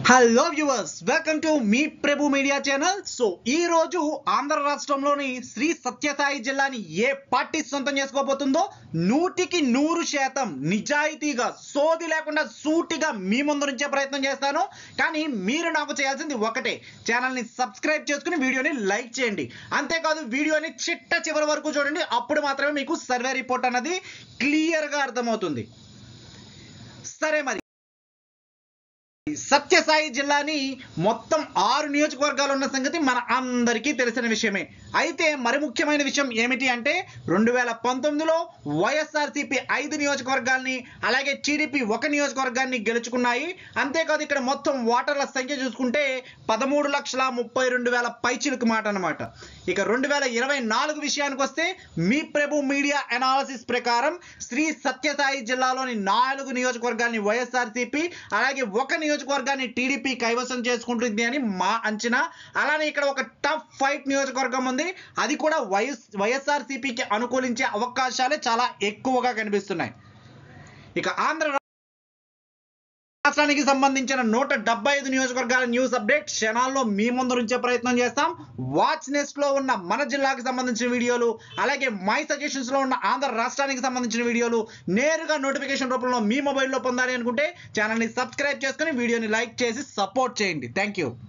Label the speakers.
Speaker 1: hello viewers welcome to మీ Prabhu media channel so ఈ రోజు ఆంధ్ర రాష్ట్రంలోని శ్రీ సత్యసాయి జిల్లాని ఏ పార్టీ సొంతం చేసుకోబోతుందో నూటికి నూరు శాతం నిజాయితీగా సోది లేకుండా సూటిగా మీ ముందు నుంచే ప్రయత్నం చేస్తాను కానీ మీరు నాకు చేయాల్సింది ఒకటే ఛానల్ని సబ్స్క్రైబ్ చేసుకుని వీడియోని లైక్ చేయండి అంతేకాదు వీడియోని చిట్ట చివరి వరకు చూడండి అప్పుడు మాత్రమే మీకు సర్వే రిపోర్ట్ అన్నది క్లియర్గా అర్థమవుతుంది సరే మరి సత్యసాయి జిల్లాని మొత్తం ఆరు నియోజకవర్గాలు ఉన్న సంగతి మన అందరికీ తెలిసిన విషయమే అయితే మరి ముఖ్యమైన విషయం ఏమిటి అంటే రెండు వేల పంతొమ్మిదిలో వైఎస్ఆర్సీపీ ఐదు నియోజకవర్గాల్ని అలాగే టీడీపీ ఒక నియోజకవర్గాన్ని గెలుచుకున్నాయి అంతేకాదు ఇక్కడ మొత్తం ఓటర్ల సంఖ్య చూసుకుంటే పదమూడు లక్షల ముప్పై రెండు వేల పైచిలుకు మాట అనమాట ఇక రెండు వేల ఇరవై నాలుగు విషయానికి వస్తే మీ ప్రభు మీడియా అనాలసిస్ ప్రకారం శ్రీ సత్యసాయి జిల్లాలోని నాలుగు నియోజకవర్గాల్ని వైఎస్ఆర్సీపీ అలాగే ఒక నియోజకవర్గాన్ని టీడీపీ కైవసం చేసుకుంటుంది అని మా అంచనా అలానే ఇక్కడ ఒక టఫ్ ఫైట్ నియోజకవర్గం ఉంది అది కూడా వైఎస్ వైఎస్ఆర్సీపీకి అనుకూలించే అవకాశాలే చాలా ఎక్కువగా కనిపిస్తున్నాయి ఇక ఆంధ్ర రాష్ట్రానికి సంబంధించిన నూట డెబ్బై ఐదు నియోజకవర్గాల న్యూస్ అప్డేట్ క్షణాల్లో మీ ముందు ఉంచే ప్రయత్నం చేస్తాం వాచ్ నెస్ట్ లో ఉన్న మన జిల్లాకు సంబంధించిన వీడియోలు అలాగే మై సజెషన్స్ లో ఉన్న ఆంధ్ర రాష్ట్రానికి సంబంధించిన వీడియోలు నేరుగా నోటిఫికేషన్ రూపంలో మీ మొబైల్లో పొందాలి అనుకుంటే ఛానల్ని సబ్స్క్రైబ్ చేసుకుని వీడియోని లైక్ చేసి సపోర్ట్ చేయండి థ్యాంక్ యూ